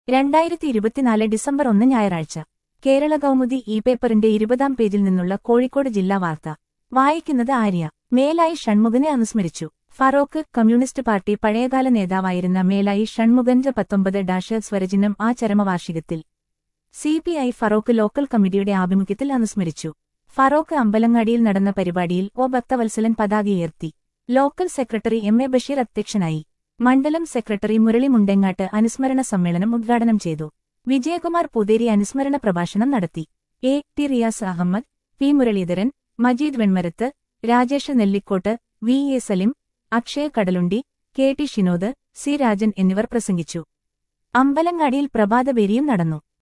രണ്ടായിരത്തി ഇരുപത്തിനാല് ഡിസംബർ ഒന്ന് ഞായറാഴ്ച കേരള കൗമുദി ഇ പേപ്പറിന്റെ ഇരുപതാം പേജിൽ നിന്നുള്ള കോഴിക്കോട് ജില്ലാ വാർത്ത വായിക്കുന്നത് ആര്യ മേലായി ഷൺമുഖനെ അനുസ്മരിച്ചു ഫറോക്ക് കമ്മ്യൂണിസ്റ്റ് പാർട്ടി പഴയകാല നേതാവായിരുന്ന മേലായി ഷൺമുഖന്റെ പത്തൊമ്പത് ഡാഷ് സ്വരചിഹ്നം ആ ചരമവാർഷികത്തിൽ സിപിഐ ഫറോക്ക് ലോക്കൽ കമ്മിറ്റിയുടെ ആഭിമുഖ്യത്തിൽ അനുസ്മരിച്ചു ഫറോക്ക് അമ്പലങ്ങാടിയിൽ നടന്ന പരിപാടിയിൽ ഒ ഭക്തവത്സലൻ പതാകയുയർത്തി local secretary M A Basheer അധ്യക്ഷനായി മണ്ഡലം സെക്രട്ടറി മുരളി മുണ്ടെങ്ങാട്ട് അനുസ്മരണ സമ്മേളനം ഉദ്ഘാടനം ചെയ്തു വിജയകുമാർ പുതേരി അനുസ്മരണ പ്രഭാഷണം നടത്തി A T Riyas Ahmed P Muraleedharan Majeed Venmarath Rajesh Nellikode V A Salim Akshaya Kadalundi K T Shinod C Rajan എന്നിവർ പ്രസംഗിച്ചു അമ്പലങ്ങാടിയിൽ പ്രഭാതപേരിയും നടന്നു